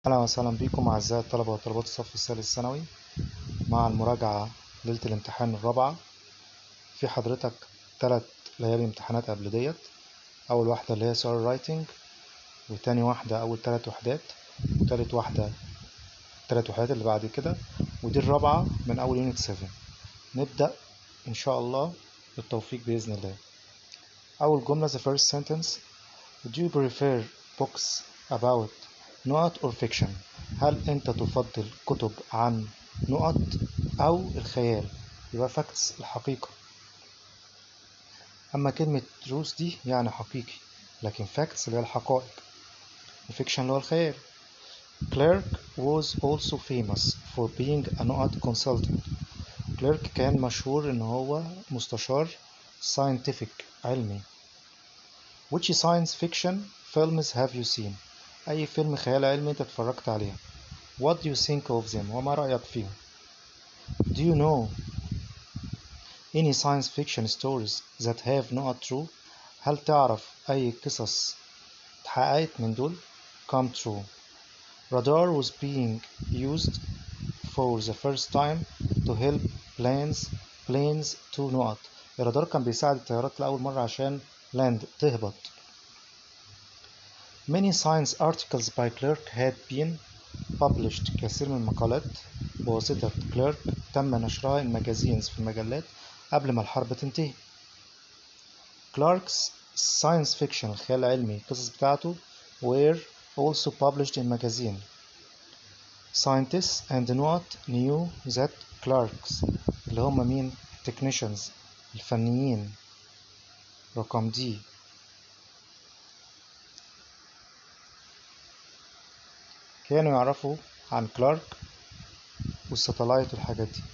أهلا وسهلا بكم أعزائي الطلبة وطلبات الصف الثالث ثانوي مع المراجعة ليلة الامتحان الرابعة في حضرتك تلات ليالي امتحانات قبل ديت أول واحدة اللي هي سؤال رايتنج وتاني واحدة أول تلات وحدات وتالت واحدة التلات وحدات اللي بعد كده ودي الرابعة من أول يونت 7 نبدأ إن شاء الله بالتوفيق بإذن الله أول جملة the first sentence Do you prefer books about نقط or fiction هل أنت تفضل كتب عن نقط أو الخيال يبقى facts الحقيقة أما كلمة truth دي يعني حقيقي لكن facts اللي هي الحقائق الفيكشن اللي هو الخيال Clark was also famous for being a نقط consultant كليرك كان مشهور إن هو مستشار scientific علمي Which science fiction films have you seen؟ أي فيلم خيال علمي أنت اتفرجت عليه What do you think of them؟ وما رأيك فيهم Do you know any science fiction stories that have not true؟ هل تعرف أي قصص اتحققت من دول؟ Come true Radar was being used for the first time to help planes planes to نقط الرادار كان بيساعد الطيارات لأول مرة عشان land تهبط Many science articles by Clerk had been published كثير من المقالات بواسطة كليرك تم نشرها in magazines في المجلات قبل ما الحرب تنتهي Clark's science fiction الخيال العلمي القصص بتاعته were also published in magazine Scientists and not knew that Clarks اللي هم مين technicians الفنيين رقم دي كانوا يعرفوا عن كلارك والستلايت والحاجات دي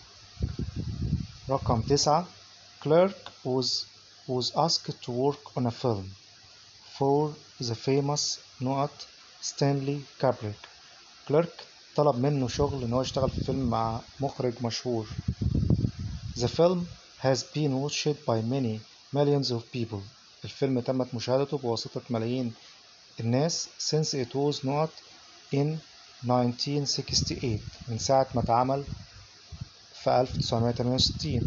رقم تسعة كلارك was was asked to work on a film for the famous نقط ستانلي كابريك كلارك طلب منه شغل ان هو يشتغل في فيلم مع مخرج مشهور The film has been watched by many millions of people الفيلم تمت مشاهدته بواسطة ملايين الناس since it was not in 1968 من ساعة ما اتعمل في 1968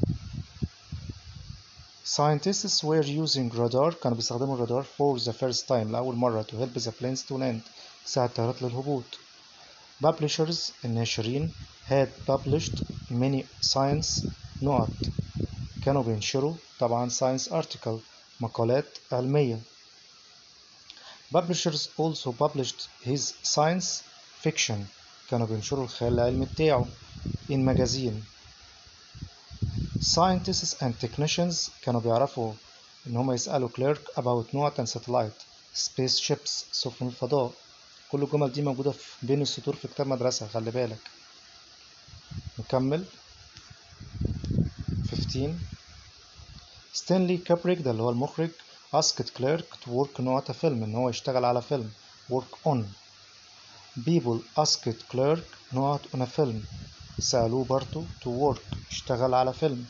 Scientists were using radar كانوا بيستخدموا الرادار for the first time لأول مرة to help the planes to land تساعد الطيارات للهبوط Publishers الناشرين had published many science نقط كانوا بينشروا طبعا science article مقالات علمية Publishers also published his science fiction كانوا بينشروا الخيال العلمي بتاعه in magazine Scientists and technicians كانوا بيعرفوا إن هما يسألوا كليرك about نقط and satellite space ships سفن الفضاء كل الجمل دي موجودة في بين السطور في كتاب مدرسة خلي بالك نكمل 15 ستانلي كابريك ده اللي هو المخرج asked كليرك to work نقط فيلم إن هو يشتغل على فيلم work on people asked كليرك نقط on a film سألوه برضو to work يشتغل على فيلم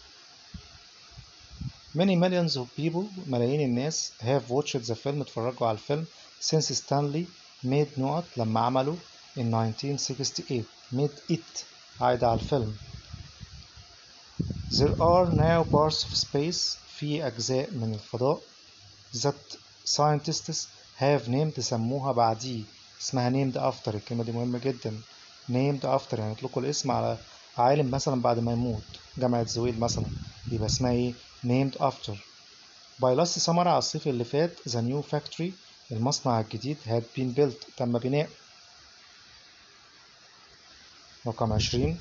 many millions of people ملايين الناس have watched the film اتفرجوا على الفيلم since Stanley made نقط لما عمله in 1968 made it عايدة على الفيلم There are now parts of space في أجزاء من الفضاء that scientists have named سموها بعديه اسمها named after الكلمة دي مهمة جدا named after يعني يطلقوا الاسم على عالم مثلا بعد ما يموت جامعة زويل مثلا يبقى اسمها ايه named after by last summer على الصيف اللي فات the new factory المصنع الجديد had been built تم بناء رقم عشرين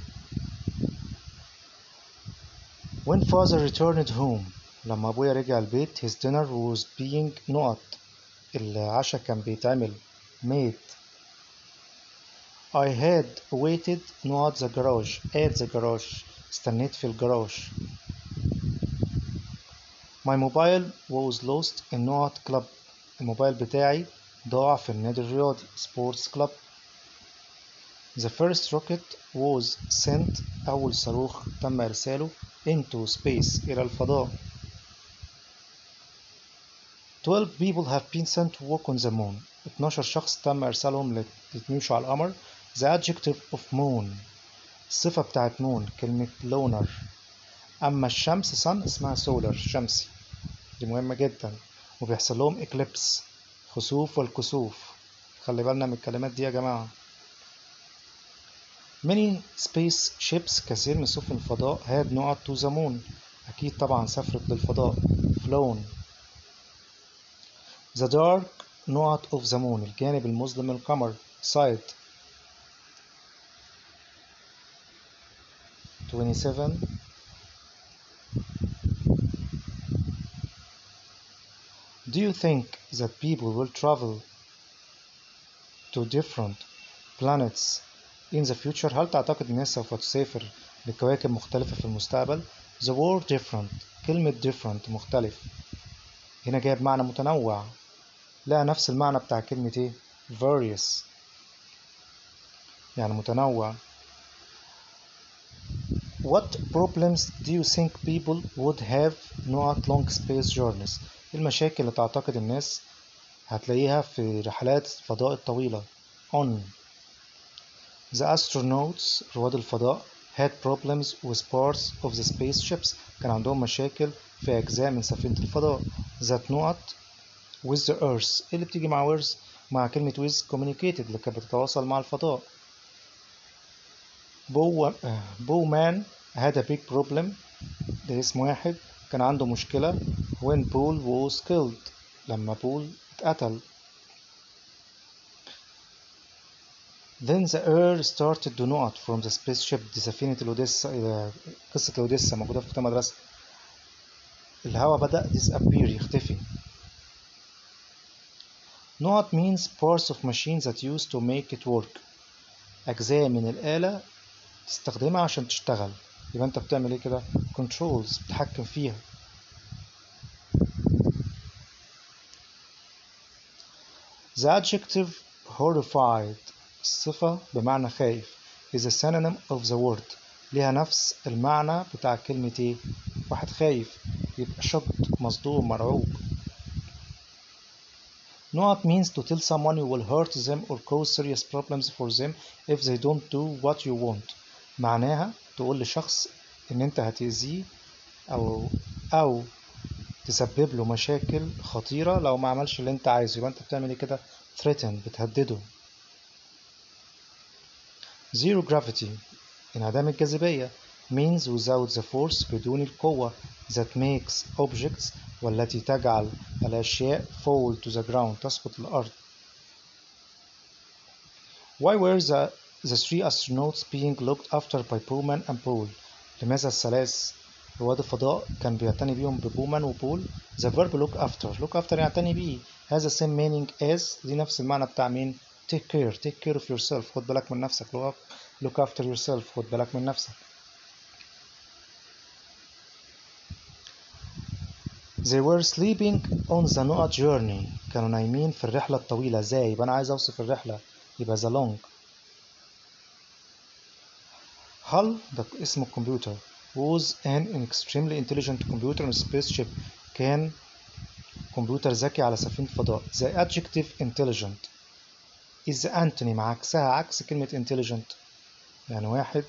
when father returned home لما أبويا رجع البيت his dinner was being نقط العشاء كان بيتعمل made I had waited نقط the garage at the garage استنيت في الجراج My mobile was lost in نقط club الموبايل بتاعي ضاع في النادي الرياضي سبورتس كلاب The first rocket was sent أول صاروخ تم إرساله into space إلى الفضاء 12 people have been sent to work on the moon 12 شخص تم إرسالهم ليتمشوا على القمر the adjective of moon الصفة بتاعت moon كلمة lunar أما الشمس sun اسمها solar شمسي دي مهمة جدا وبيحصل لهم eclipse خسوف والكسوف خلي بالنا من الكلمات دي يا جماعة many space ships كثير من سفن الفضاء had نقط to the moon أكيد طبعا سافرت للفضاء flown the dark نقط of the moon الجانب المظلم من القمر side 27 Do you think that people will travel to different planets in the future؟ هل تعتقد الناس سوف تسافر لكواكب مختلفة في المستقبل؟ The word different كلمة different مختلف هنا جايب معنى متنوع لها نفس المعنى بتاع كلمة ايه؟ various يعني متنوع What problems do you think people would have not long space journeys؟ المشاكل اللي تعتقد الناس هتلاقيها في رحلات الفضاء الطويلة on The astronauts رواد الفضاء had problems with parts of the spaceships كان عندهم مشاكل في أجزاء من سفينة الفضاء that not with the earth اللي بتيجي مع earth مع كلمة with communicated اللي كانت بتتواصل مع الفضاء بو بومان had a big problem ده اسم واحد كان عنده مشكلة when Paul was killed لما بول اتقتل Then the air started to not from the spaceship دي سفينة الأوديسا قصة الأوديسا موجودة في كتاب مدرسة الهواء بدأ disappear يختفي Not means parts of machines that used to make it work أجزاء من الآلة تستخدمها عشان تشتغل يبقى أنت بتعمل إيه كده controls بتحكم فيها The adjective horrified الصفة بمعنى خايف is a synonym of the word ليها نفس المعنى بتاع كلمة ايه واحد خايف يبقى shocked مصدوم مرعوب Not means to tell someone you will hurt them or cause serious problems for them if they don't do what you want معناها تقول لشخص ان انت هتأذيه او او تسبب له مشاكل خطيرة لو ما عملش اللي انت عايزه يبقى انت بتعمل ايه كده threaten بتهدده zero gravity انعدام الجاذبية means without the force بدون القوة that makes objects والتي تجعل الأشياء fall to the ground تسقط الأرض Why were the, the three astronauts being looked after by Bowman and Paul لماذا الثلاث رواد الفضاء كان بيعتني بيهم ببومان وبول the verb look after look after يعتني بيه has the same meaning as دي نفس المعنى بتاع مين take care take care of yourself خد بالك من نفسك look, look after yourself خد بالك من نفسك They were sleeping on the Noah journey كانوا نايمين في الرحلة الطويلة ازاي يبقى أنا عايز أوصف الرحلة يبقى the long هل ده اسم الكمبيوتر was an extremely intelligent computer on a spaceship كان كمبيوتر ذكي على سفينة فضاء the adjective intelligent is the antonym عكسها عكس كلمة intelligent يعني واحد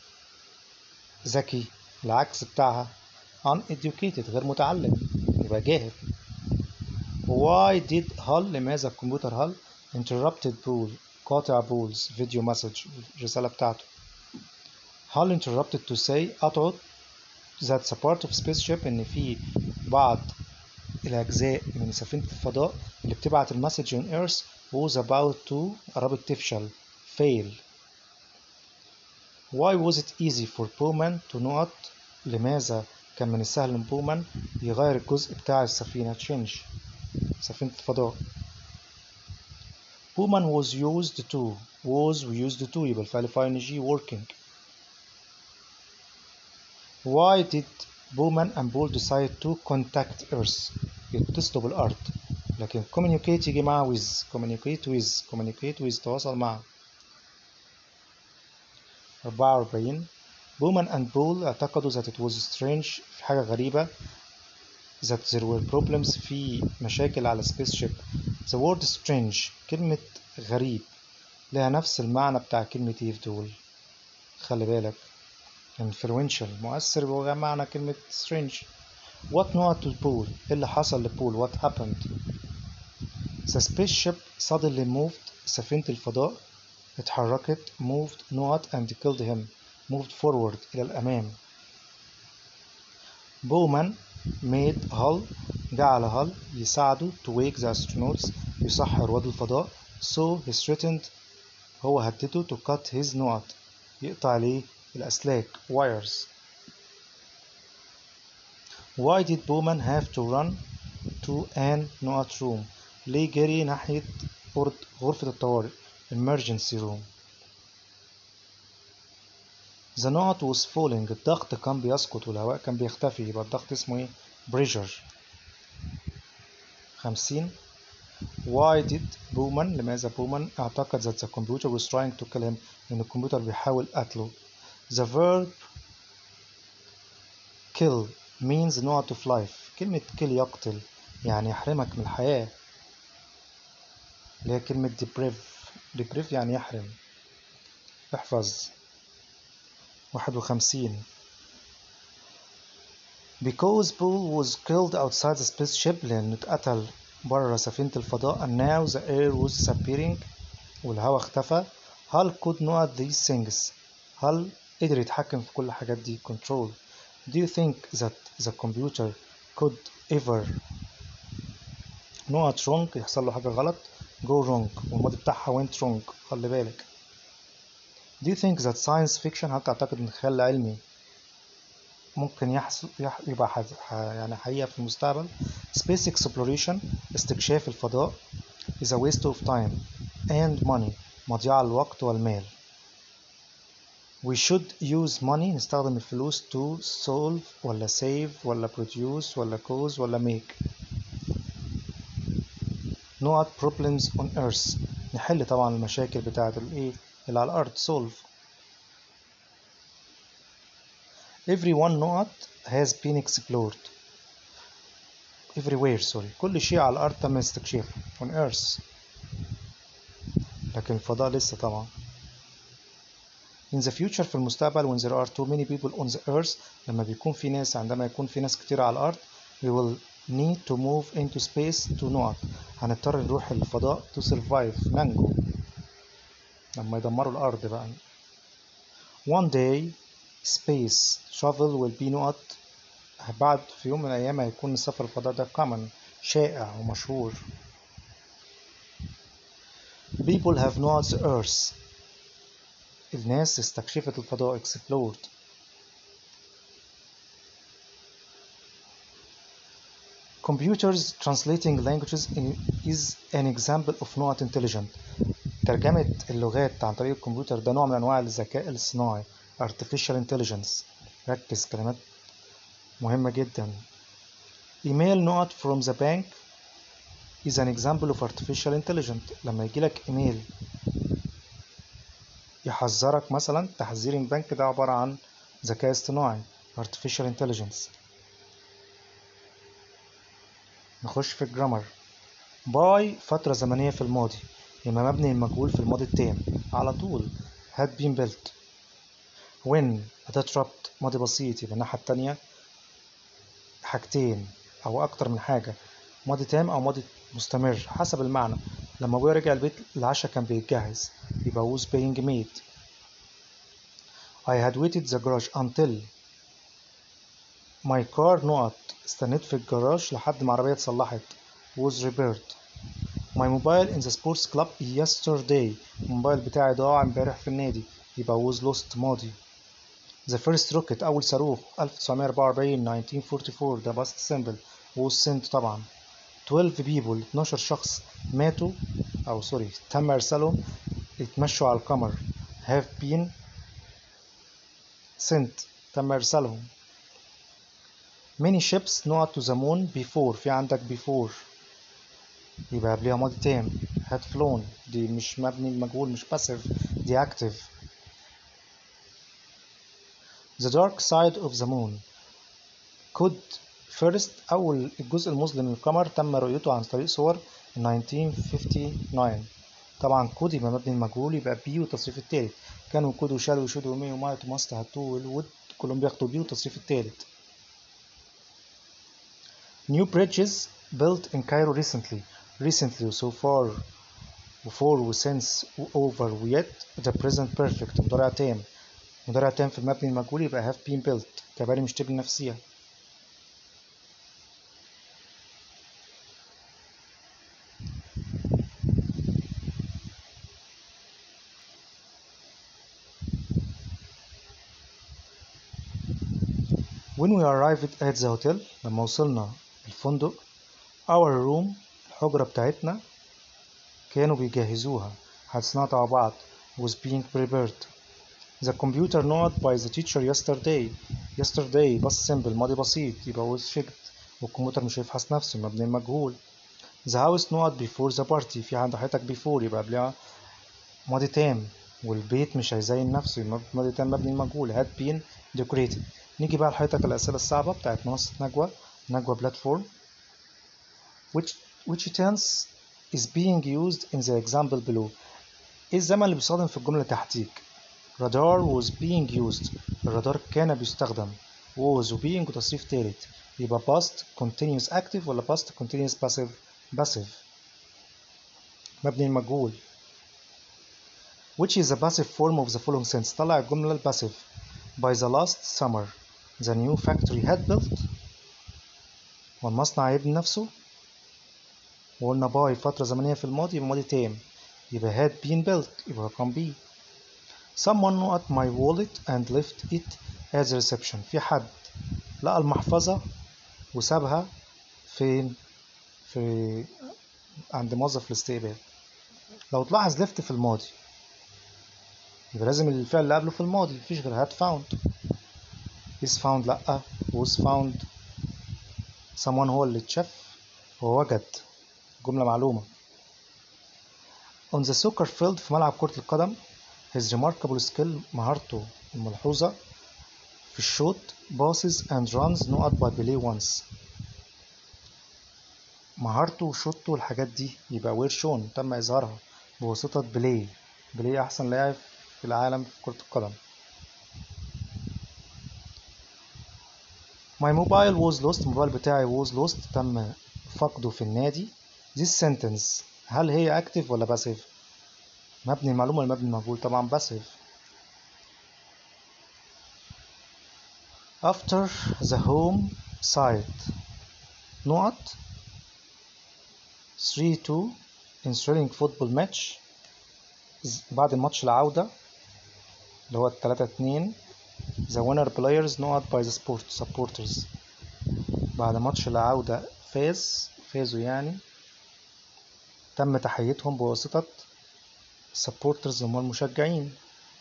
ذكي العكس بتاعها uneducated غير متعلم يبقى جاهل why did هل لماذا الكمبيوتر هل interrupted Paul قاطع بولز فيديو مسج الرسالة بتاعته هل interrupted to say قطعت that's a part of spaceship إن في بعض الأجزاء من سفينة الفضاء اللي بتبعت المسج on Earth was about to قربت تفشل fail why was it easy for Bowman to not لماذا كان من السهل ان بومان يغير الجزء بتاع السفينة change سفينة الفضاء بومان was used to was used to يبقى الفعل فاعل جي working why did بومان and Paul decide to contact Earth يتصلوا بالأرض لكن communicate يجي مع with communicate with communicate with تواصل مع 44 بومان and بول اعتقدوا that it was strange في حاجة غريبة that there were problems في مشاكل على سبيس شيب the word strange كلمة غريب لها نفس المعنى بتاع كلمة ايه في دول خلي بالك influential مؤثر بوجه معنى كلمة strange what not to Paul ايه اللي حصل لبول what happened the spaceship suddenly moved سفينة الفضاء اتحركت moved not and killed him moved forward إلى الأمام بومان made هال جعل هال يساعده to wake the astronauts يصحي رواد الفضاء so he threatened هو هدده to cut his knot يقطع عليه الأسلاك wires why did Bowman have to run to an knot room ليه جري ناحية غرفة الطوارئ emergency room The knot was falling الضغط كان بيسقط والهواء كان بيختفي يبقى الضغط اسمه ايه pressure خمسين Why did بومان لماذا بومان اعتقد that the computer was trying to kill him إن الكمبيوتر بيحاول قتله The verb kill means not of life كلمة kill يقتل يعني يحرمك من الحياة اللي هي كلمة deprive deprive يعني يحرم احفظ واحد وخمسين Because Paul was killed outside the spaceship لأنه اتقتل برا سفينة الفضاء and now the air was disappearing والهواء اختفى هل could not these things هل قدر يتحكم في كل الحاجات دي control do you think that the computer could ever not wrong يحصل له حاجة غلط go wrong والماضي بتاعها went wrong خلي بالك Do you think that science fiction هل تعتقد إن الخيال العلمي ممكن يحصل يح... يبقى ح... ح... يعني حقيقة في المستقبل Space exploration استكشاف الفضاء is a waste of time and money مضيعة الوقت والمال We should use money نستخدم الفلوس to solve ولا save ولا produce ولا cause ولا make not problems on earth نحل طبعا المشاكل بتاعة الايه اللي على الأرض solve every one not has been explored everywhere sorry كل شيء على الأرض تم استكشافه on earth لكن الفضاء لسه طبعا in the future في المستقبل when there are too many people on the earth لما بيكون في ناس عندما يكون في ناس كتير على الأرض we will need to move into space to not هنضطر نروح للفضاء to survive ننجو لما يدمروا الأرض بقى one day space travel will be not بعد في يوم من الأيام هيكون سفر الفضاء ده common شائع ومشهور people have not the earth الناس استكشفت الفضاء explored computers translating languages is an example of not intelligent ترجمة اللغات عن طريق الكمبيوتر ده نوع من أنواع الذكاء الاصطناعي artificial intelligence ركز كلمات مهمة جدا email not from the bank is an example of artificial intelligence لما يجيلك ايميل يحذرك مثلا تحذير البنك ده عبارة عن ذكاء اصطناعي artificial intelligence نخش في الجرامر باي فترة زمنية في الماضي يبقى مبني المجهول في الماضي التام على طول had been built when أداة ربط ماضي بسيط يبقى الناحية التانية حاجتين أو أكتر من حاجة ماضي تام أو ماضي مستمر حسب المعنى لما أبويا رجع البيت العشاء كان بيتجهز يبقى was being made I had waited the garage until my car نقط استنيت في الجراج لحد ما عربية اتصلحت was repaired my mobile in the sports club yesterday الموبايل بتاعي ضاع امبارح في النادي يبقى was lost ماضي the first rocket أول صاروخ 1944 1944 ده past simple was sent طبعا 12 people 12 شخص ماتوا أو سوري تم إرسالهم يتمشوا على القمر have been sent تم إرسالهم many ships not to the moon before في عندك before يبقى قبلها ماضي تام had flown دي مش مبني المجهول مش passive دي active the dark side of the moon could first أول الجزء المظلم من القمر تم رؤيته عن طريق صور 1959 طبعا كود يبقى مبني المجهول يبقى بي والتصريف التالت كانوا كود وشادو وشودو ومي ومايت وماست هاتو والود كلهم بياخدوا بي والتصريف التالت New bridges built in Cairo recently recently so far before وsince over ويet the present perfect مضارع تام مضارع تام في المبني المجهول يبقى have been built كباري مش تبني نفسيها When we arrived at the hotel لما وصلنا الفندق our room الحجرة بتاعتنا كانوا بيجهزوها حدثنا مع بعض was being prepared the computer not by the teacher yesterday yesterday بس simple ماضي بسيط يبقى was checked والكمبيوتر مش هيفحص نفسه مبني المجهول the house not before the party في عند حياتك before يبقى قبلها ماضي تام والبيت مش هيزين نفسه يبقى ماضي تام مبني المجهول had been decorated نيجي بقى لحضرتك الأسئلة الصعبة بتاعت منصة نجوى نجوى بلاتفورم which which tense is being used in the example below ايه الزمن اللي بيستخدم في الجملة تحتيك radar was being used الرادار كان بيستخدم was و being وتصريف تالت يبقى past continuous active ولا past continuous passive passive مبني المجهول which is the passive form of the following sentence طلع الجملة الباسيف by the last summer the new factory had built والمصنع يبني نفسه وقلنا باي فترة زمنية في الماضي يبقى ماضي تام يبقى had been built يبقى رقم B someone at my wallet and left it at the reception في حد لقى المحفظة وسابها فين في عند موظف الاستقبال لو تلاحظ left في الماضي يبقى لازم الفعل اللي قبله في الماضي مفيش غير had found is found لأ was found someone هو اللي اتشاف هو وجد جملة معلومة on the soccer field في ملعب كرة القدم his remarkable skill مهارته الملحوظة في الشوط passes and runs نقط by Pelé once مهارته وشوطه والحاجات دي يبقى وير شون تم إظهارها بواسطة بلاي بلاي أحسن لاعب في العالم في كرة القدم My mobile was lost الموبايل بتاعي was lost تم فقده في النادي This sentence هل هي active ولا passive؟ مبني المعلومة ولا مبني المجهول؟ طبعا passive After the home side نقط 3-2 in thrilling football match بعد الماتش العودة اللي هو 3-2 the winner players نقط by the sport supporters بعد ماتش العودة فاز فازوا يعني تم تحيتهم بواسطة supporters هم المشجعين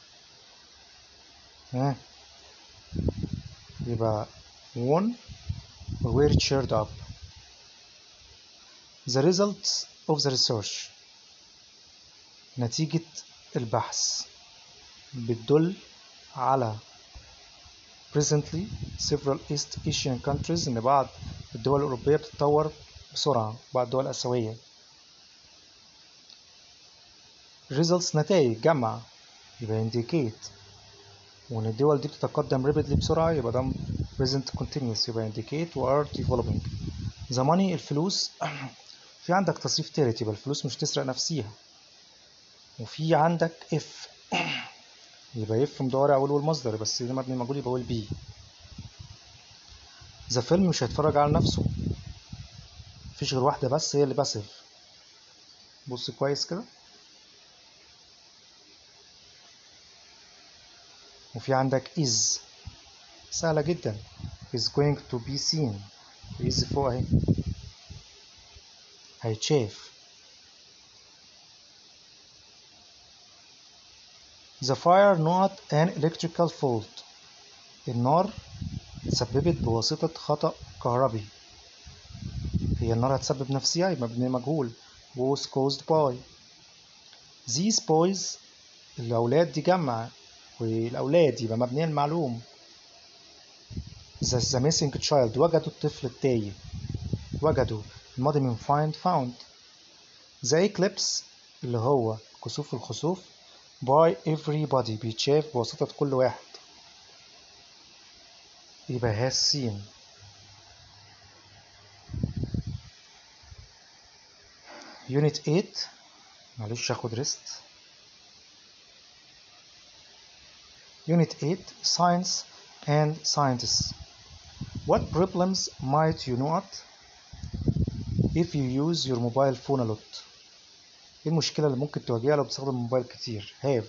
ها يبقى won were cheered up the results of the research نتيجة البحث بتدل على presently several East Asian countries إن بعض الدول الأوروبية بتتطور بسرعة بعض الدول الآسيوية results نتائج جمع يبقى indicate وإن الدول دي بتتقدم rapidly بسرعة يبقى ده present continuous يبقى indicate و are developing the money الفلوس في عندك تصريف تالت يبقى الفلوس مش تسرق نفسيها وفي عندك if يبقى if مضارع أول والمصدر بس ده مبني مجهول يبقى will be ذا فيلم مش هيتفرج على نفسه مفيش غير واحدة بس هي اللي باسف بص كويس كده وفي عندك is سهلة جدا is going to be seen is فوق اهي هيتشاف The fire not an electrical fault النار تسببت بواسطة خطأ كهربي هي النار هتسبب نفسها يبقى مبني مجهول was caused by these boys الأولاد دي جمع والأولاد يبقى مبنية المعلوم the, the missing child وجدوا الطفل التايه وجدوا الماضي من find found the eclipse اللي هو كسوف الخسوف by everybody بيتشاف بواسطة كل واحد يبقى has seen unit 8 معلش هاخد ريست unit 8 science and scientists what problems might you not if you use your mobile phone a lot ايه المشكلة اللي ممكن تواجهها لو بتستخدم الموبايل كتير have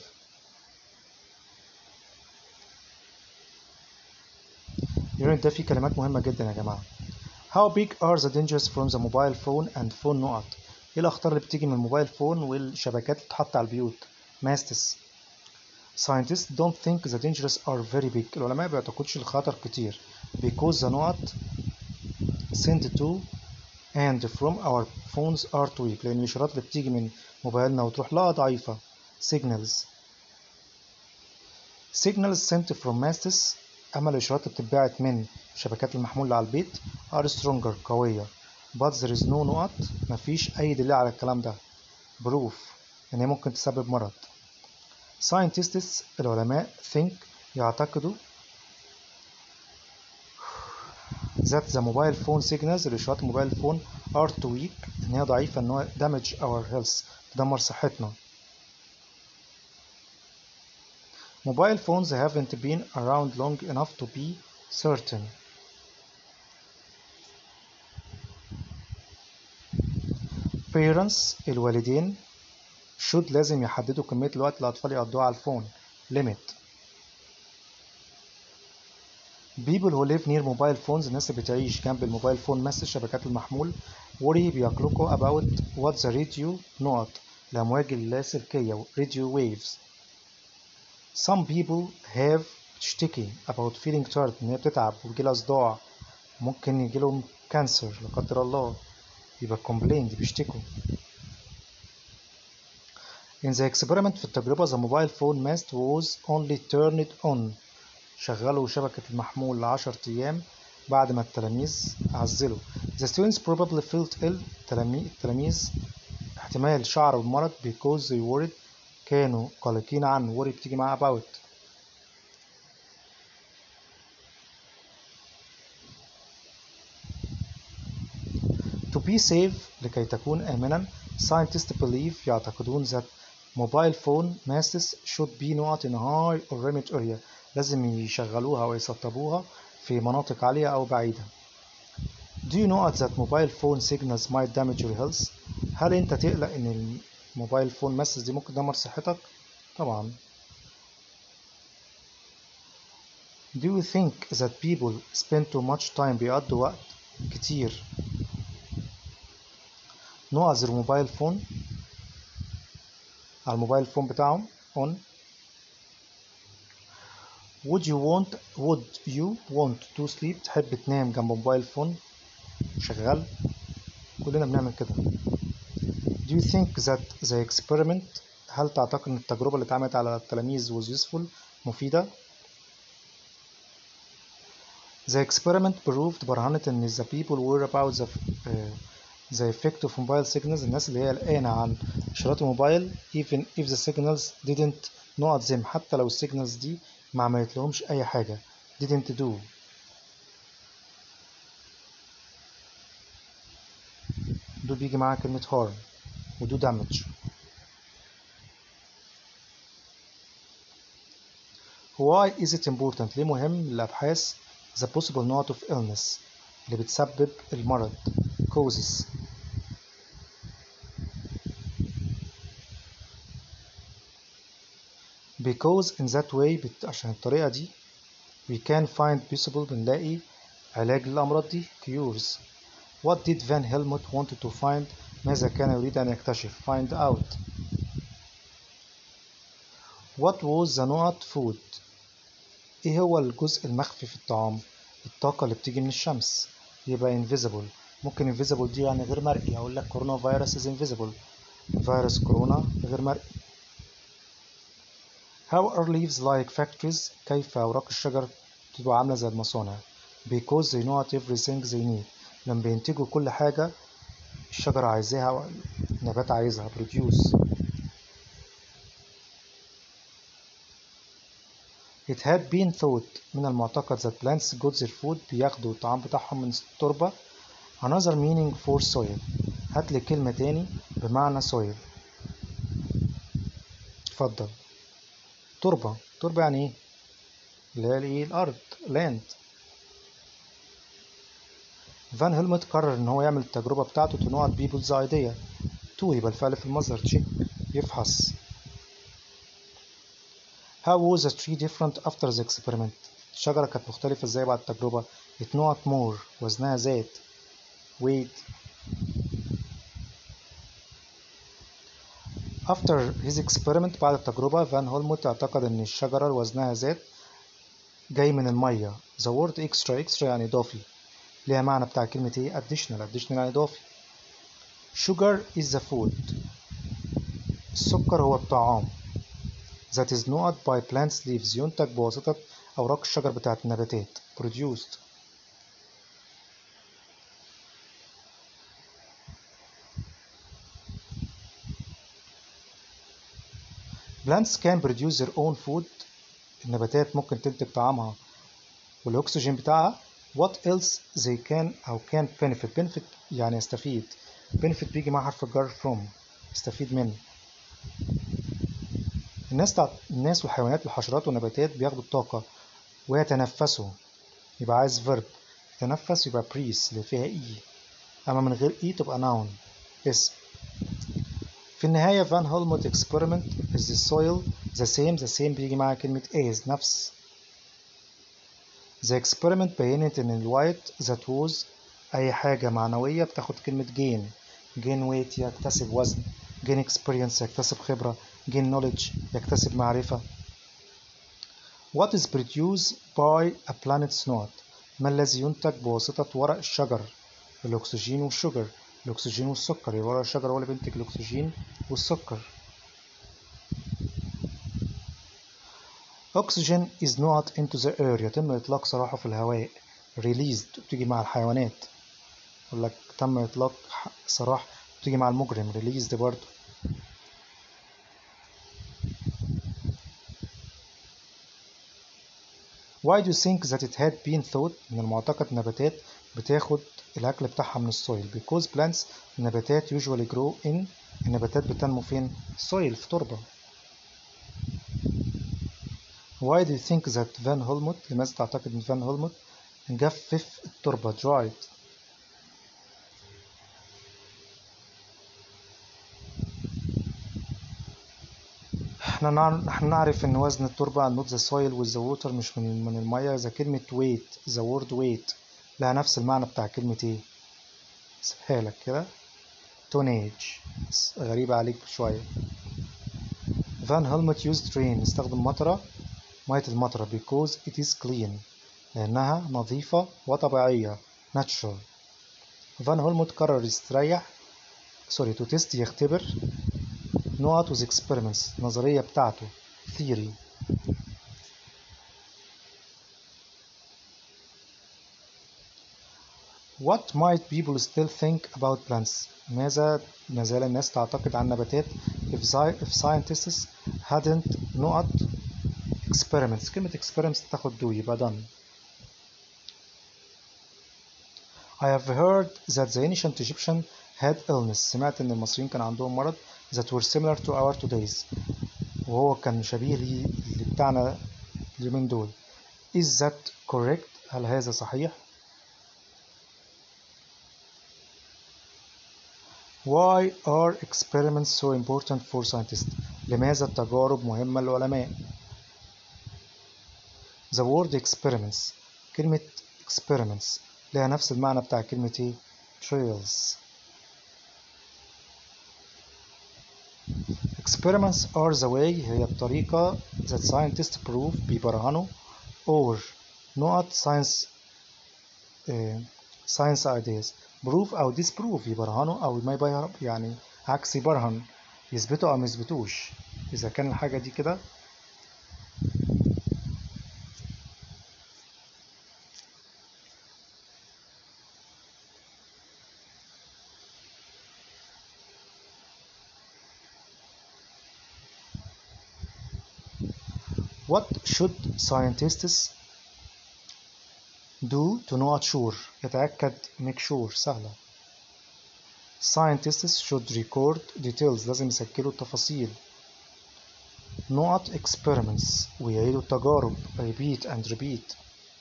اليونت ده فيه كلمات مهمة جدا يا جماعة How big are the dangers from the mobile phone and phone نقط ايه الأخطار اللي بتيجي من الموبايل فون والشبكات اللي بتتحط على البيوت ماستس Scientists don't think the dangers are very big العلماء ما بيعتقدش الخطر كتير because the نقط sent to and from our phones are too weak لأن الإشارات اللي بتيجي من موبايلنا وتروح لها ضعيفة signals signals sent from masts أما الإشارات اللي بتتبعت من شبكات المحمول اللي على البيت are stronger قوية but there is no نقط مفيش أي دليل على الكلام ده proof إن هي ممكن تسبب مرض scientists العلماء think يعتقدوا that the mobile phone signals الإشارات الموبايل فون are too weak إن هي ضعيفة إن هو damage our health تدمر صحتنا Mobile phones haven't been around long enough to be certain. Parents الوالدين should لازم يحددوا كمية الوقت اللي الأطفال يقضوها على الفون limit. People who live near mobile phones الناس اللي بتعيش جنب الموبايل فون مثل شبكات المحمول worry بيقلقوا about what the radio نقط الأمواج اللاسلكية radio waves Some people have تشتكي about feeling tired إن هي بتتعب وبيجيلها صداع ممكن يجيلهم كانسر لا قدر الله يبقى complain بيشتكوا In the experiment في التجربة the mobile phone mast was only turned on شغلوا شبكة المحمول لعشر أيام بعد ما التلاميذ عزلوا The students probably felt ill التلاميذ احتمال شعروا بمرض because they worried كانوا قلقين عنه worry بتيجي معاه about To be safe لكي تكون آمنا scientists believe يعتقدون that mobile phone masts should be not in high or remote area لازم يشغلوها ويسطبوها في مناطق عالية أو بعيدة Do you know that mobile phone signals might damage your health؟ هل أنت تقلق إن الموبايل فون مسج دي ممكن تدمر صحتك؟ طبعا Do you think that people spend too much time بيقضوا وقت كتير نوع الموبايل فون على الموبايل فون بتاعهم on Would you want would you want to sleep تحب تنام جنب موبايل فون شغال كلنا بنعمل كده Do you think that the experiment هل تعتقد ان التجربة اللي اتعملت على التلاميذ was useful مفيدة؟ The experiment proved برهنت ان the people were about the, uh, the effect of mobile signals الناس اللي هي قلقانة عن إشارات الموبايل even if the signals didn't نقط them حتى لو السيجنالز دي ما عملت لهمش أي حاجة didn't do دول بيجي معاها كلمة harm ودو damage why is it important ليه مهم للأبحاث the possible note of illness اللي بتسبب المرض causes because in that way بت... عشان الطريقة دي we can find possible بنلاقي علاج للأمراض دي cures what did Van Helmont wanted to find ماذا كان يريد أن يكتشف find out what was the not food إيه هو الجزء المخفي في الطعام الطاقة اللي بتيجي من الشمس يبقى invisible ممكن invisible دي يعني غير مرئي أقول لك كورونا فيروس is invisible فيروس كورونا غير مرئي How are leaves like factories كيف أوراق الشجر تبقى عاملة زي المصانع because they know everything they need لما بينتجوا كل حاجة الشجرة عايزاها أو النبات عايزها produce It had been thought من المعتقد that plants got their food بياخدوا الطعام بتاعهم من التربة another meaning for soil هات لي كلمة تاني بمعنى soil اتفضل تربة تربة يعني ايه؟ اللي هي الايه الأرض land فان هيلموت قرر ان هو يعمل التجربة بتاعته to know people's idea to يبقى الفعل في المصدر check يفحص How was the tree different after the experiment? الشجرة كانت مختلفة ازاي بعد التجربة؟ It not more وزنها زاد weight After his experiment بعد التجربة فان هولموت اعتقد ان الشجرة وزنها زاد جاي من المية The word extra extra يعني إضافي ليها معنى بتاع كلمة ايه additional additional يعني إضافي Sugar is the food السكر هو الطعام that is not by plants leaves ينتج بواسطة أوراق الشجر بتاعت النباتات produced plants can produce their own food النباتات ممكن تنتج طعامها والأكسجين بتاعها what else they can أو can benefit benefit يعني يستفيد benefit بيجي مع حرف الجر from يستفيد منه الناس تع... الناس والحيوانات والحشرات والنباتات بياخدوا الطاقة ويتنفسوا يبقى عايز verb يتنفس يبقى breathe اللي فيها اي أما من غير اي تبقى noun اسم في النهاية فان هولموت experiment is the soil the same the same بيجي معاها كلمة is نفس The experiment بينت إن الوايت that was أي حاجة معنوية بتاخد كلمة gain gain weight يكتسب وزن gain experience يكتسب خبرة gain knowledge يكتسب معرفة What is produced by a planet's node ما الذي ينتج بواسطة ورق الشجر الأكسجين والشجر الأكسجين والسكر يبقى ورق الشجر هو اللي بينتج الأكسجين والسكر Oxygen is not into the air يتم إطلاق سراحه في الهواء released بتيجي مع الحيوانات يقول لك تم إطلاق سراح بتيجي مع المجرم released برضه Why do you think that it had been thought من المعتقد النباتات بتاخد الأكل بتاعها من السويل because plants النباتات usually grow in النباتات بتنمو فين؟ soil في تربة Why do you think that Van Helmont لماذا تعتقد ان فان هولموت جفف التربة dried احنا نعرف, احنا نعرف ان وزن التربة not the soil with the water مش من من المية اذا كلمة weight the word weight لها نفس المعنى بتاع كلمة ايه سيبها لك كده tonnage غريبة عليك شوية فان هولموت used rain استخدم مطرة مية المطرة because it is clean لأنها نظيفة وطبيعية natural فان هولموت قرر يستريح سوري تو تيست يختبر نقط with experiments النظرية بتاعته theory What might people still think about plants? ماذا ما زال الناس تعتقد عن النباتات if, if scientists hadn't نقط experiments كلمة experiments تاخد do يبقى done I have heard that the ancient Egyptian had illness سمعت ان المصريين كان عندهم مرض that were similar to our today's وهو كان شبيه لي اللي بتاعنا اليومين دول is that correct هل هذا صحيح Why are experiments so important for scientists لماذا التجارب مهمة للعلماء The word experiments كلمة experiments لها نفس المعنى بتاع كلمة ايه trials Experiments are the way هي الطريقة that scientists prove بيبرهنوا or نقط science uh, science ideas prove أو disprove يبرهنوا أو ما يبرهن يعني عكس يبرهن يثبتوا أو ما يثبتوش إذا كان الحاجة دي كده What should scientists do to not sure يتأكد make sure سهلة Scientists should record details لازم يسجلوا التفاصيل not experiments ويعيدوا التجارب repeat and repeat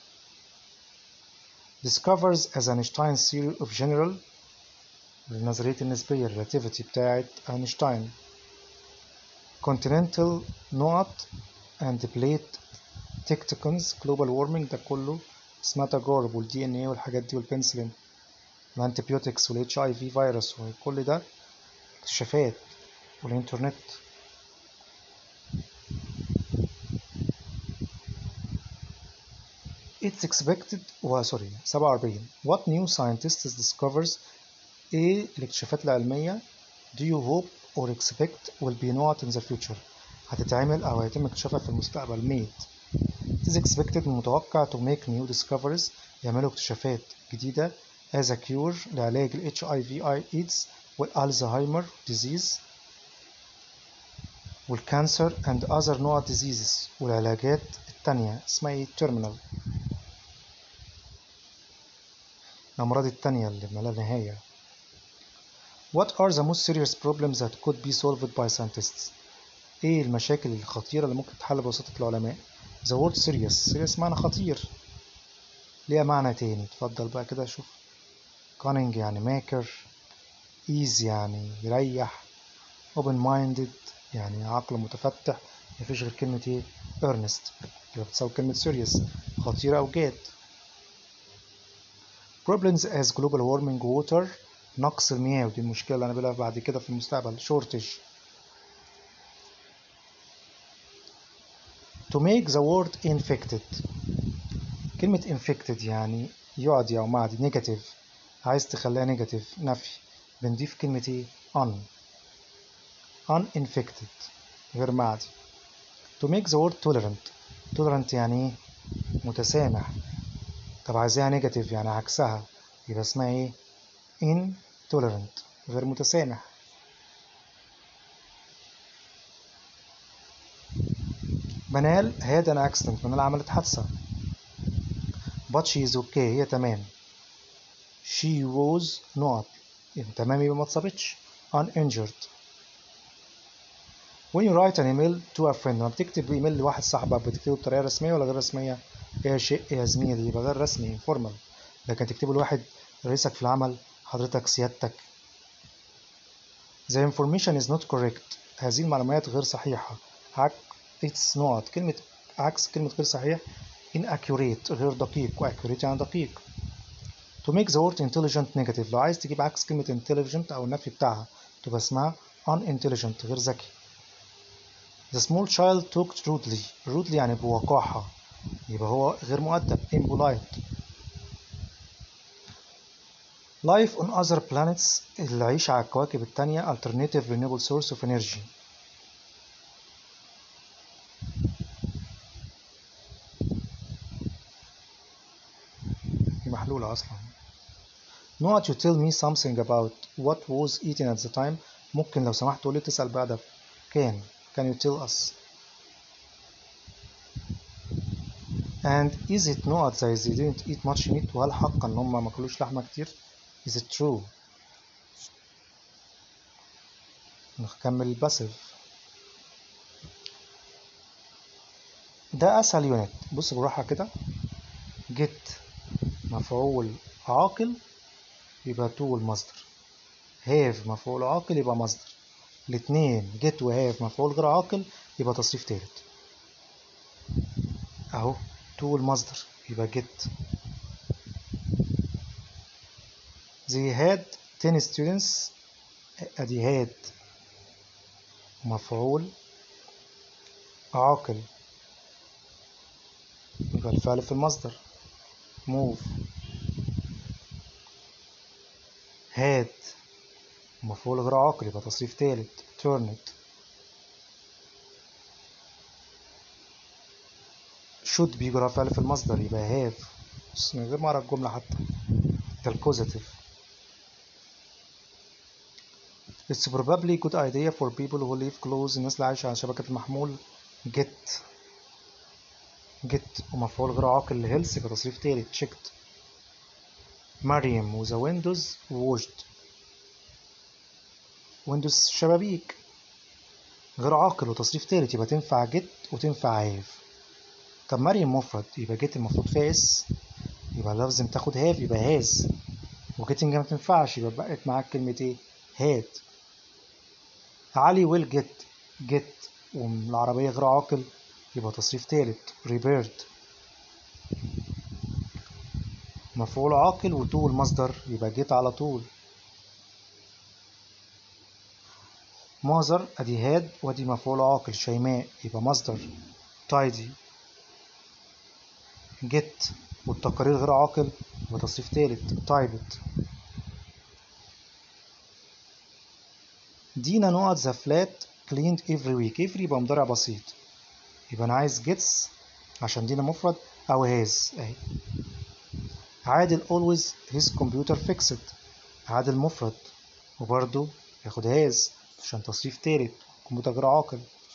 discovers as Einstein's theory of general نظرية النسبية relativity بتاعت أينشتاين continental نقط and plate tectonics global warming ده كله اسمها تجارب والدي ان ايه والحاجات دي والبنسلين الانتيبيوتكس والاتش اي في فيروس وكل ده اكتشافات والانترنت It's expected و سوري 47 What new scientists discovers ايه الاكتشافات العلمية do you hope or expect will be not in the future هتتعمل أو هيتم اكتشافها في المستقبل made It is expected من المتوقع to make new discoveries يعملوا اكتشافات جديدة as a cure لعلاج ال HIV AIDS والألزهايمر disease والكانسر and other نوع diseases والعلاجات التانية اسمها ايه terminal الأمراض التانية اللي ما لا نهاية What are the most serious problems that could be solved by scientists؟ ايه المشاكل الخطيرة اللي ممكن تتحل بواسطة العلماء؟ The word serious serious معنى خطير ليها معنى تاني اتفضل بقى كده شوف cunning يعني ماكر easy يعني يريح open minded يعني عقل متفتح مفيش غير كلمة ايه earnest اللي بتساوي كلمة serious خطيرة أو جاد problems as global warming water نقص المياه ودي المشكلة اللي هنقابلها بعد كده في المستقبل shortage to make the word infected كلمة infected يعني يعدي أو معدي negative عايز تخليها negative نفي بنضيف كلمة ايه un uninfected غير معدي to make the word tolerant tolerant يعني ايه متسامح طب عايزاها negative يعني عكسها يبقى اسمها ايه intolerant غير متسامح منال had an accident منال عملت حادثة but she is okay هي تمام she was not يعني تمام يبقى ما اتصابتش uninjured when you write an email to a friend لما بتكتب ايميل لواحد صاحبك بتكتبه بطريقة رسمية ولا غير رسمية؟ ايه شيء يا زميلي يبقى غير رسمي formal لكن تكتبه لواحد رئيسك في العمل حضرتك سيادتك The information is not correct هذه المعلومات غير صحيحة عك it's not كلمة عكس كلمة غير صحيح inaccurate غير دقيق و accurate يعني دقيق to make the word intelligent negative لو عايز تجيب عكس كلمة intelligent أو النفي بتاعها تبقى اسمها unintelligent غير ذكي The small child talked rudely rudely يعني بوقاحة يبقى هو غير مؤدب impolite Life on other planets العيش على الكواكب التانية alternative renewable source of energy دي محلولة أصلا Not you tell me something about what was eaten at the time ممكن لو سمحت تقولي تسأل بأدب كان Can you tell us And is it not that they didn't eat much meat وهل حقا ان هم ما كلوش لحمة كتير Is it true نكمل الباسيف ده أسهل يونت بص بالراحة كده جيت مفعول عاقل يبقى تو المصدر هاف مفعول عاقل يبقى مصدر الاتنين جيت وهاف مفعول غير عاقل يبقى تصريف تالت اهو تو المصدر يبقى جيت they had 10 students ادي had مفعول عاقل يبقى الفعل في المصدر move had مفعول غير عاقل يبقى تصريف تالت turned should بيجي وراه فعل في المصدر يبقى have بص من غير ما اقرا الجملة حتى ده الكوزاتيف It's probably good idea for people who live close الناس اللي عايشة على شبكة المحمول get get ومفعول غير عاقل لهيلث يبقى تصريف تالت checked مريم وذا ويندوز washed ويندوز شبابيك غير عاقل وتصريف تالت يبقى تنفع get وتنفع هاف طب مريم مفرد يبقى get المفروض فيها اس يبقى لازم تاخد هاف يبقى هاز وجيتنج ما تنفعش يبقى بقت معاك كلمة ايه هاد علي ويل جيت جيت والعربية غير عاقل يبقى تصريف تالت ريبيرد مفعول عاقل وتو المصدر يبقى جيت على طول مازر ادي هاد وادي مفعول عاقل شيماء يبقى مصدر تايدي جيت والتقارير غير عاقل يبقى تصريف تالت تايبت دينا نقط ذا فلات cleaned every week every يبقى مضارع بسيط يبقى انا عايز gets عشان دينا مفرد او هاز اهي عادل always his computer fixed عادل مفرد وبرده ياخد هاز عشان تصريف تالت كمبيوتر غير عاقل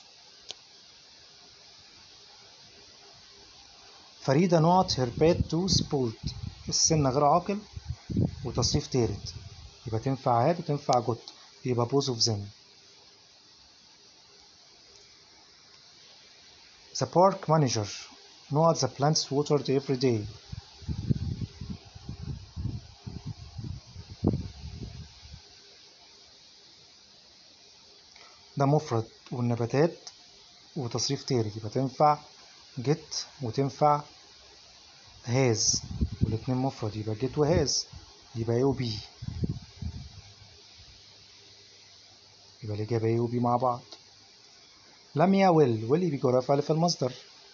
فريدة نقط her pet to sport السن غير عاقل وتصريف تالت يبقى تنفع هاد وتنفع جوت يبقى both of them The park manager نقط the plants watered every day ده مفرد والنباتات وتصريف تالت يبقى تنفع get وتنفع هاز والاتنين مفرد يبقى get وهاز يبقى A و B يبقى الإجابة A و B مع بعض لميا ويل ويل بيجي وراه فعل في المصدر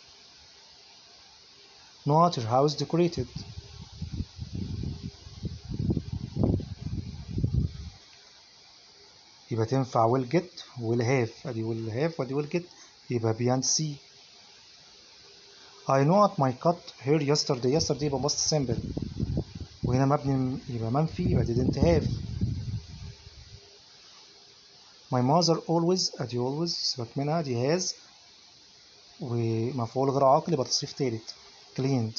not your house decorated يبقى تنفع ويل جيت ويل هاف ادي ويل هاف وادي ويل جيت يبقى بي اند سي I know at my cut here yesterday yesterday يبقى past simple وهنا مبني يبقى منفي يبقى didn't have My mother always ادي always سيبك منها دي has ومفعول غير عاقل يبقى تصريف تالت cleaned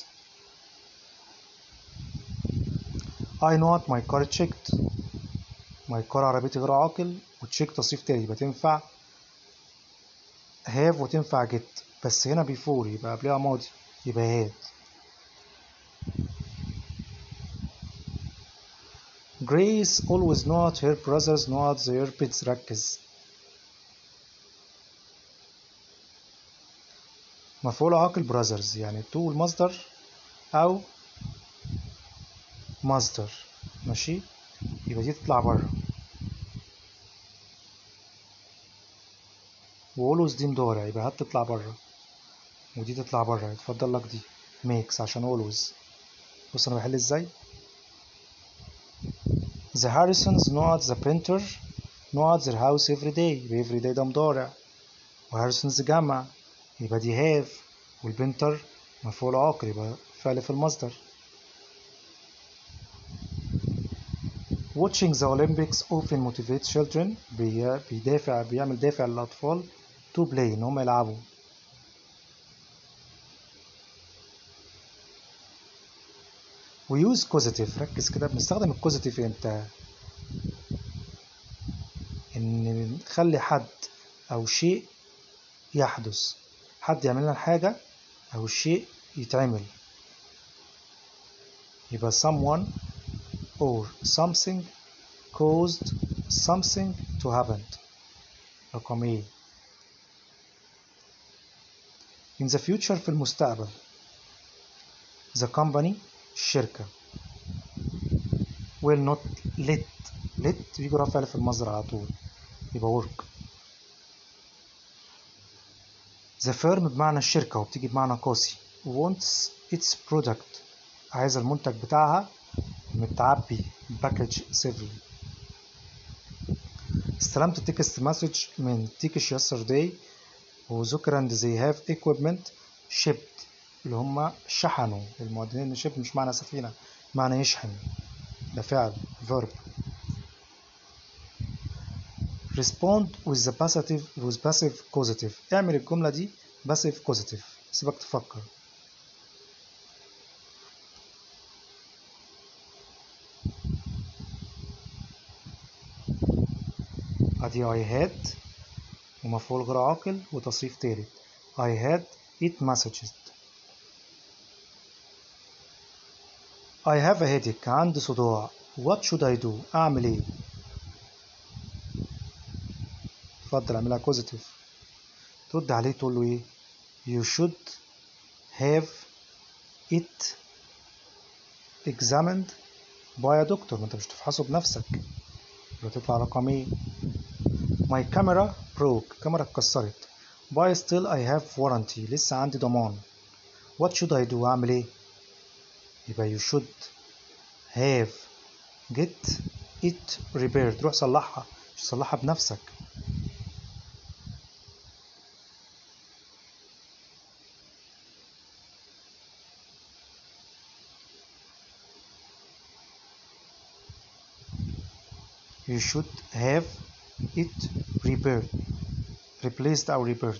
I know at my car checked my car عربيتي غير عاقل وتشيك تصريف تالت يبقى تنفع have وتنفع get بس هنا before يبقى قبلها ماضي يبقى had Grace always not her brothers not their pets ركز مفعول عاقل brothers يعني تو المصدر أو مصدر ماشي يبقى دي تطلع بره وأولوز دي مضارع يبقى هات تطلع بره ودي تطلع بره يتفضل لك دي ميكس عشان أولوز بص أنا بحل ازاي The Harrisons not the printer not their house every day يبقى every day ده مضارع وهاريسونز جمع يبقى دي have والبنتر مفعول عاقل يبقى فعل في المصدر Watching the Olympics often motivates children بي- بيدافع بيعمل دافع للأطفال to play إن هم يلعبوا ويوز كوزيتيف ركز كده بنستخدم الكوزيتيف امتى ان نخلي حد او شيء يحدث حد يعمل لنا حاجة او شيء يتعمل يبقى someone or something caused something to happen رقم ايه in the future في المستقبل the company الشركة will not let let بيجي رافع فعل في المصدر على طول يبقى work the firm بمعنى الشركة وبتيجي بمعنى قاسي wants its product عايزة المنتج بتاعها متعبي باكج سيفلي استلمت تكست مسج من تيكش yesterday وذكر ان they have equipment shipped اللي هم شحنوا المعدنين شيب مش معنى سفينة معنى يشحن ده فعل verb respond with the passive with passive causative اعمل الجملة دي passive causative سيبك تفكر ادي I had ومفعول غير عاقل وتصريف تالت I had eight messages I have a headache عندي صداع What should I do أعمل إيه اتفضل اعملها كوزيتيف ترد عليه تقول له إيه You should have it examined by a doctor ما انت مش تفحصه بنفسك يبقى تطلع رقمين My camera broke الكاميرا اتكسرت But still I have warranty لسه عندي ضمان What should I do أعمل إيه يبقى you should have get it repaired روح صلحها مش صلحها بنفسك you should have it repaired replaced أو repaired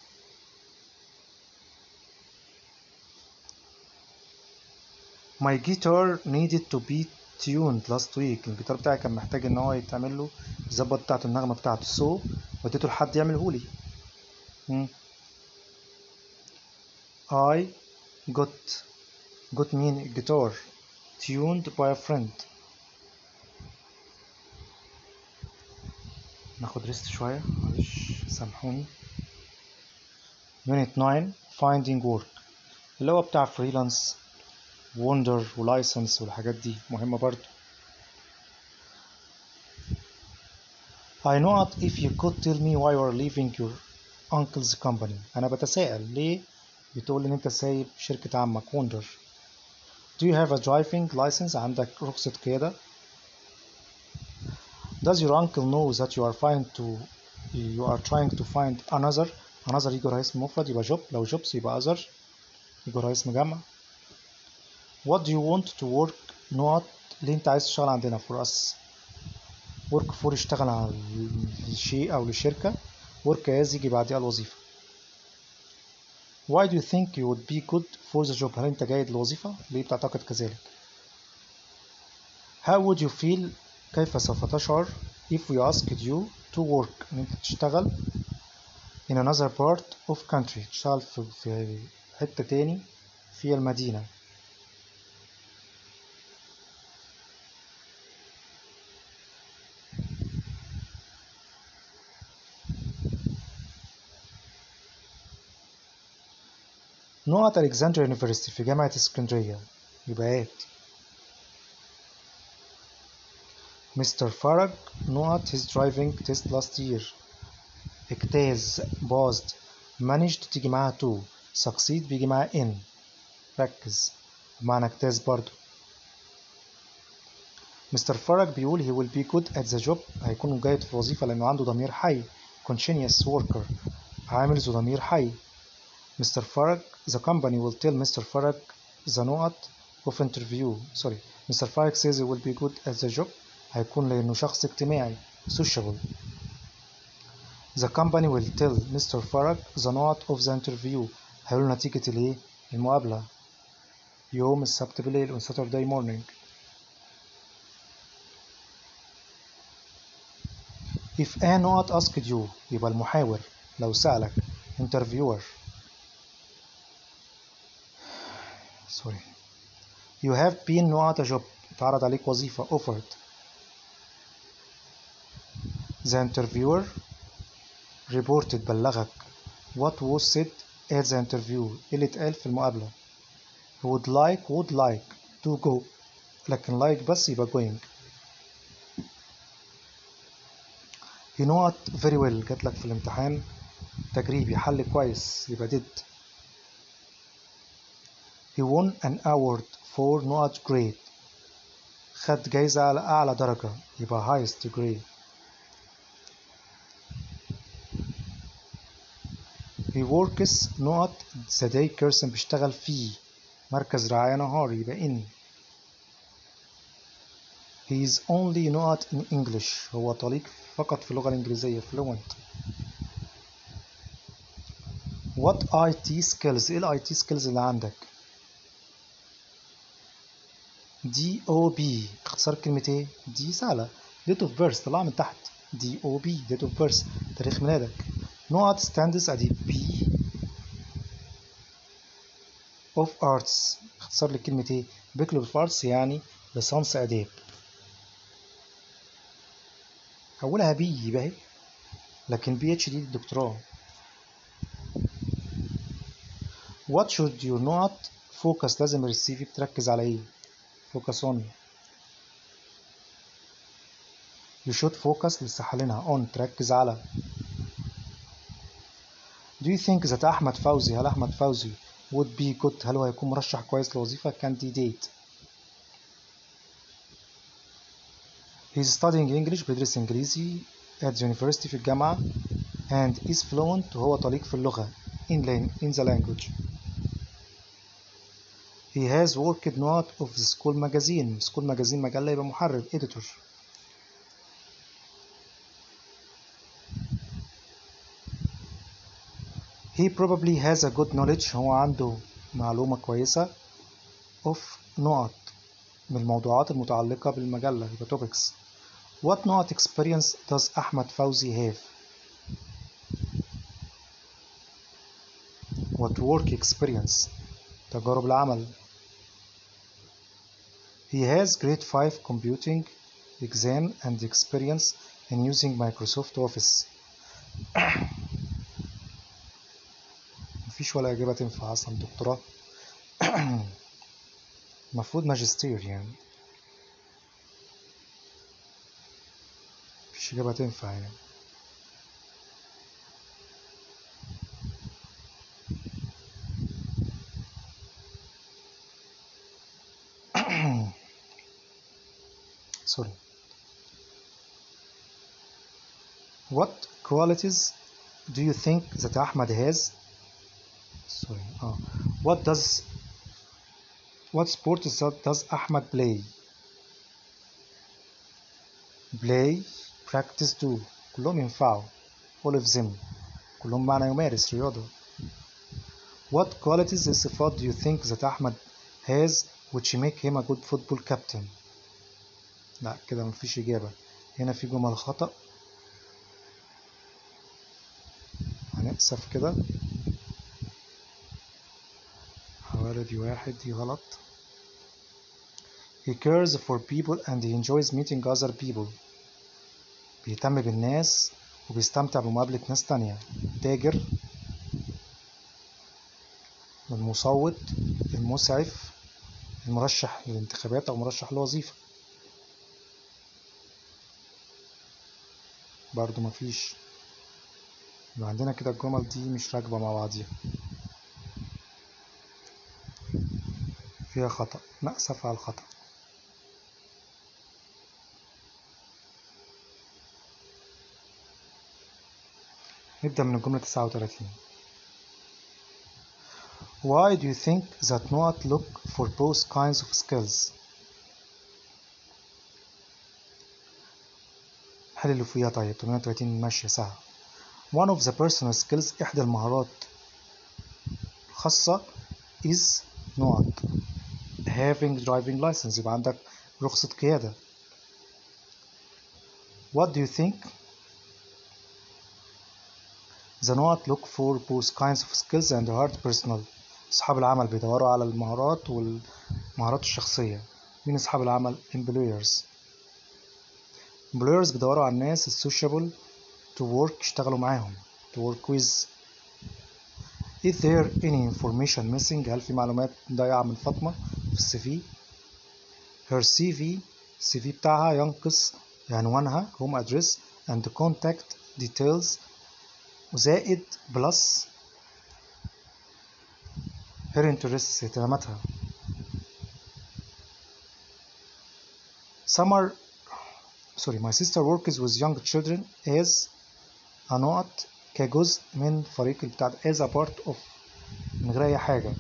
My guitar needed to be tuned last week الجيتار بتاعي كان محتاج ان هو يتعمل له يظبط بتاعته النغمة بتاعته so وديته لحد يعمله لي مم. I got got mean guitar tuned by a friend ناخد ريست شوية معلش سامحوني Unit 9 Finding Work اللي هو بتاع فريلانس وندر ولايسنس والحاجات دي مهمة برضو I know if you could tell me why you are leaving your uncle's company أنا بتساءل ليه بتقول إن أنت سايب شركة عمك وندر Do you have a driving license عندك رخصة قيادة Does your uncle know that you are trying to you are trying to find another another يجي وراها اسم مفرد يبقى job لو jobs يبقى other يجي وراها اسم جمع What do you want to work not ليه انت عايز تشتغل عندنا for us work for اشتغل على الشيء او للشركة work as يجي بعدها الوظيفة Why do you think you would be good for the job هل انت جيد للوظيفة ليه بتعتقد كذلك How would you feel كيف سوف تشعر if we asked you to work ان انت تشتغل in another part of country تشتغل في, في حتة تاني في المدينة نقط Alexandria University في جامعة اسكندرية يبقى هات Mr. Farag نقط his driving test last year اجتاز passed managed تيجي معاها to succeed بيجي معاها in ركز بمعنى اجتاز برضو مستر فرج بيقول he will be good at the job هيكون جيد في الوظيفة لأنه عنده ضمير حي conscientious worker عامل ذو ضمير حي مستر فرج the company will tell Mr. فرج the نقط of interview sorry Mr. فرج says he will be good at the job هيكون لأنه شخص اجتماعي sociable the company will tell Mr. فرج the نقط of the interview هيقولوا نتيجة الايه المقابلة يوم السبت بالليل on Saturday morning If a not asked you يبقى المحاور لو سألك interviewer sorry you have been not a job اتعرض عليك وظيفة offered the interviewer reported بلغك what was said at the interview إيه اللي اتقال في المقابلة would like would like to go لكن like بس يبقى going he know it very well جات لك في الامتحان تجريبي حل كويس يبقى did he won an award for not grade خد جايزة على أعلى درجة يبقى highest grade he works not the day person بيشتغل فيه مركز رعاية نهاري يبقى in he is only not in English هو طليق فقط في اللغة الإنجليزية fluent what IT skills إيه ال IT skills اللي عندك دي او بي اختصار كلمة ايه؟ دي سهلة date of birth طلعها من تحت دي او بي date of birth تاريخ ميلادك نقط stands ادي بي of arts اختصار لكلمة ايه بيكلو في arts يعني ليسانس اداب اولها بي يبقى اهي لكن بي اتش دي الدكتوراه what should you not focus لازم السي في بتركز على ايه focus on you should focus لسه حالينها on تركز على do you think that أحمد فوزي هل أحمد فوزي would be good هل هو هيكون مرشح كويس لوظيفة candidate he's studying English بيدرس إنجليزي at the university في الجامعة and is fluent وهو طليق في اللغة in, in the language he has worked not of the school magazine school magazine مجلة يبقى محرر editor he probably has a good knowledge هو عنده معلومة كويسة of نقط من الموضوعات المتعلقة بالمجلة يبقى topics what not experience does أحمد فوزي have what work experience تجارب العمل he has grade 5 computing exam and experience in using Microsoft Office مفيش ولا إجابة تنفع أصلا دكتوراه المفروض ماجستير يعني مفيش إجابة تنفع يعني sorry what qualities do you think that Ahmad has sorry uh, what does what sport is that does Ahmad play play practice do كلهم ينفعوا all of them كلهم معنى يمارس رياضة what qualities الصفات do you think that Ahmad has which make him a good football captain لا كده مفيش إجابة هنا في جمل خطأ هنقصف كده حوالي دي واحد دي غلط He cares for people and he enjoys meeting other people بيهتم بالناس وبيستمتع بمقابلة ناس تانية تاجر المصوت المسعف المرشح للانتخابات أو مرشح لوظيفة برضو مفيش يبقى عندنا كده الجمل دي مش راكبة مع بعضيها فيها خطأ نأسف على الخطأ نبدأ من الجملة 39 Why do you think that not look for both kinds of skills حل اللي فيها طيب 38 ماشية سهل One of the personal skills إحدى المهارات الخاصة is not having driving license يبقى عندك رخصة قيادة What do you think the not look for both kinds of skills and hard personal أصحاب العمل بيدوروا على المهارات والمهارات الشخصية مين أصحاب العمل employers employers بيدوروا على الناس السوشيبل to work يشتغلوا معاهم to work with Is there any information missing هل في معلومات ضايعة من فاطمة في السي في her CV السي في بتاعها ينقص عنوانها home address and contact details زائد plus her interests اهتماماتها summer sorry my sister works with young children as a not كجزء من فريق بتاع as a part of من غير أي حاجة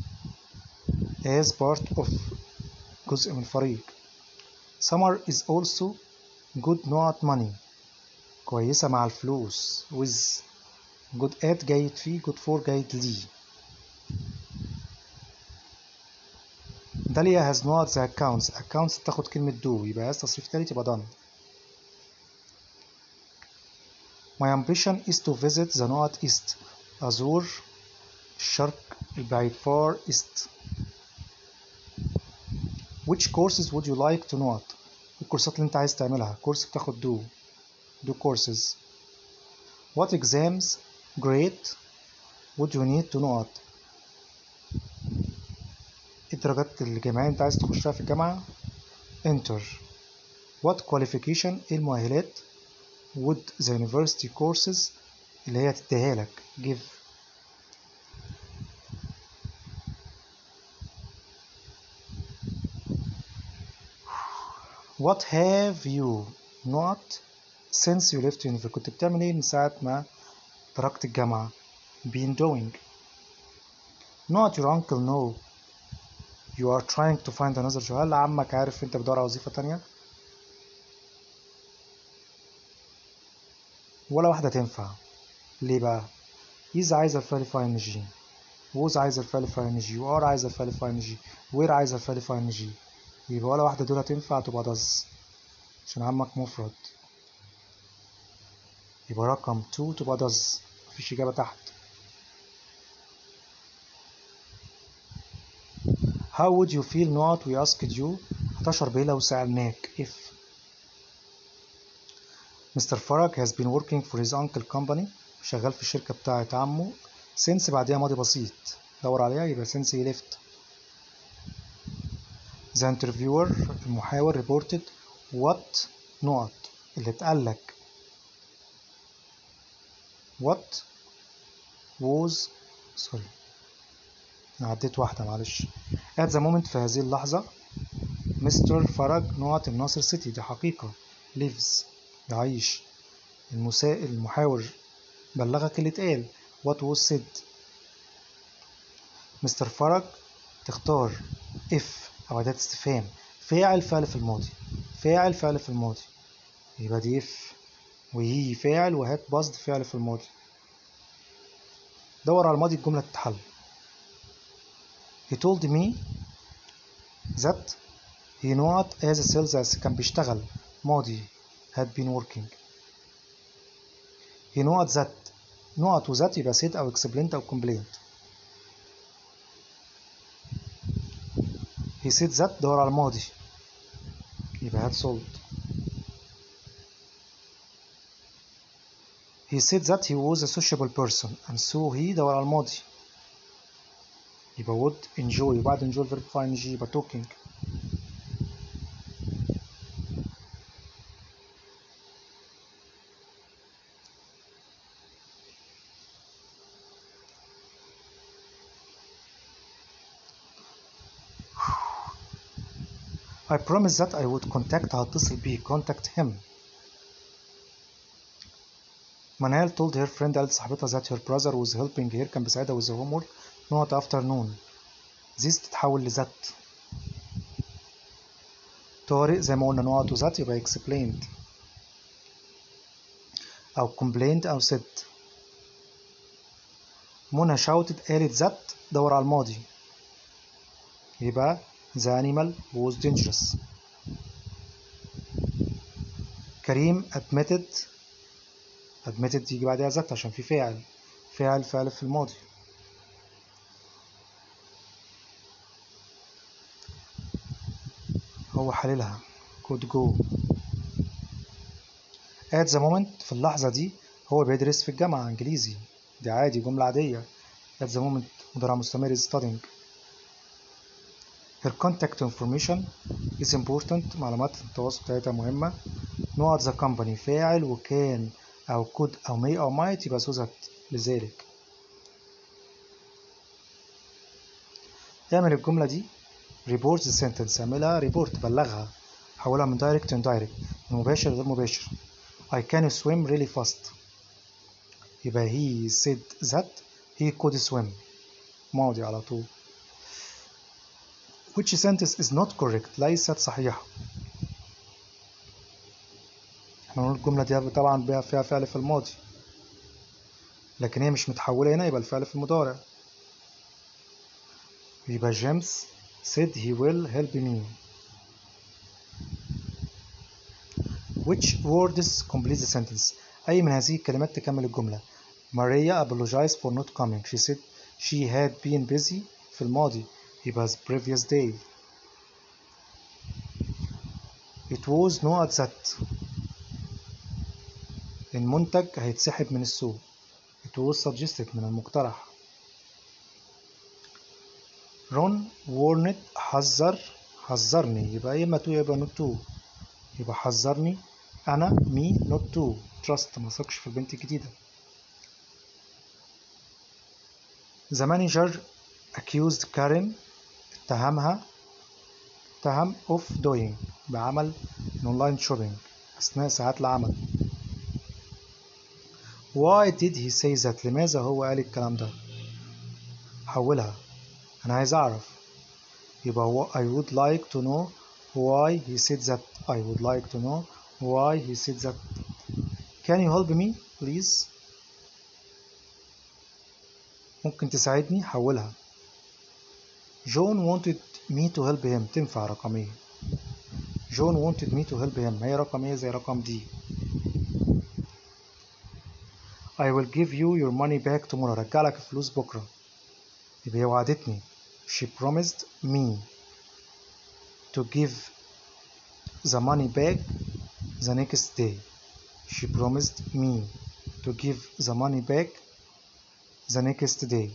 as part of جزء من فريق summer is also good not money كويسة مع الفلوس with good at جيد فيه good for جيد ليه داليا has not the accounts accounts تاخد كلمة do يبقى has تصريف تالت يبقى done My ambition is to visit the north east أزور الشرق البعيد far east Which courses would you like to know الكورسات اللي انت عايز تعملها كورس بتاخد do do courses What exams grade would you need to know الدرجات الجامعية انت عايز تخشها في الجامعة enter What qualification ايه المؤهلات would the university courses اللي هي تديها لك give What have you not since you left university كنت بتعمل ايه من ساعة ما تركت الجامعة been doing not your uncle know you are trying to find another job هل عمك عارف انت بتدور على وظيفة تانية ولا واحدة تنفع ليه بقى is عايزة الفعل في ان جي was عايزة الفعل في ان جي وار عايزة الفعل في ان جي where عايزة الفعل في ان جي يبقى ولا واحدة دول هتنفع تبقى does عشان عمك مفرد يبقى رقم 2 تبقى does مفيش إجابة تحت How would you feel not we asked you هتشعر بإيه لو سألناك if Mr. Farag has been working for his uncle company شغال في الشركة بتاعة عمه since بعديها ماضي بسيط دور عليها يبقى since he left The interviewer المحاور reported what not اللي اتقال لك what was sorry أنا عديت واحدة معلش at the moment في هذه اللحظة مستر فرج نوعة الناصر سيتي دي حقيقة lives يعيش المسا... المحاور بلغك اللي اتقال what was said مستر فرج تختار if أو أداة استفهام فاعل فعل في الماضي فاعل فعل في الماضي يبقى دي if وهي فاعل وهات بصد فعل في الماضي دور على الماضي الجملة تتحل He told me that he not as a sales as كان بيشتغل ماضي had been working he not that not وذات يبقى said أو explained أو complained he said that دور على الماضي يبقى had sold he said that he was a sociable person and so he دور على الماضي يبقى would enjoy وبعد enjoy الفيرب في ing يبقى talking I promised that I would contact هتصل بيه contact him منال told her friend قالت صاحبتها that her brother was helping her كان بيساعدها with the homework not afternoon this تتحول لذات طارق زي ما قلنا نقط وذات يبقى explained أو complained أو said منى shouted قالت ذات دور على الماضي يبقى the animal was dangerous كريم admitted admitted يجي بعدها ذات عشان في فاعل فاعل فعل في الماضي هو حللها could go at the moment في اللحظة دي هو بيدرس في الجامعة إنجليزي دي عادي جملة عادية at the moment مضارع مستمر is studying her contact information is important معلومات التواصل بتاعتها مهمة نوع the company فاعل وكان أو could أو may أو might يبقى سوزت لذلك اعمل الجملة دي report the sentence اعملها report بلغها حولها من direct to indirect من مباشر غير مباشر I can swim really fast يبقى he said that he could swim ماضي على طول which sentence is not correct ليست صحيحة احنا نقول الجملة دي طبعا بقى فيها فعل في الماضي لكن هي مش متحولة هنا يبقى الفعل في المضارع يبقى جيمس said he will help me which words complete the sentence أي من هذه الكلمات تكمل الجملة Maria apologized for not coming she said she had been busy في الماضي يبقى the previous day It was not that المنتج هيتسحب من السوق It was suggested من المقترح رون warned حذر حذرني يبقى يا اما تو يبقى نوت تو يبقى حذرني انا مي نوت تو تراست ما ثقش في البنت الجديده The manager accused Karen اتهمها اتهم of doing بعمل اونلاين شوبينج اثناء ساعات العمل Why did he say that لماذا هو قال الكلام ده حولها انا عايز اعرف يبقى I would like to know why he said that I would like to know why he said that can you help me please ممكن تساعدني حولها John wanted me to help him تنفع رقمية John wanted me to help him هي رقمية زي رقم دي I will give you your money back tomorrow رجع لك الفلوس بكرة يبقى هي وعدتني she promised me to give the money back the next day she promised me to give the money back the next day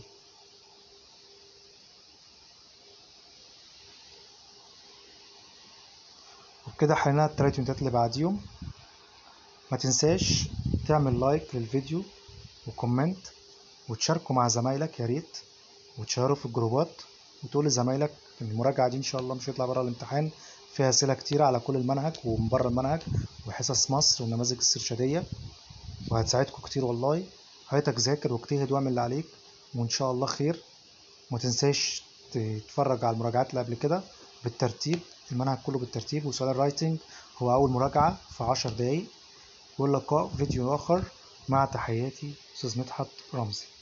وبكده حلينا التلات يونتات اللي بعديهم ما تنساش تعمل لايك للفيديو وكومنت وتشاركوا مع زمايلك يا ريت وتشيروا في الجروبات وتقول لزمايلك المراجعة دي إن شاء الله مش هيطلع بره الامتحان فيها أسئلة كتيرة على كل المنهج ومن بره المنهج وحصص مصر والنماذج السرشدية وهتساعدكم كتير والله هاتك ذاكر واجتهد واعمل اللي عليك وإن شاء الله خير ومتنساش تتفرج على المراجعات اللي قبل كده بالترتيب المنهج كله بالترتيب وسؤال الرايتنج هو أول مراجعة في عشر دقايق واللقاء فيديو آخر مع تحياتي أستاذ مدحت رمزي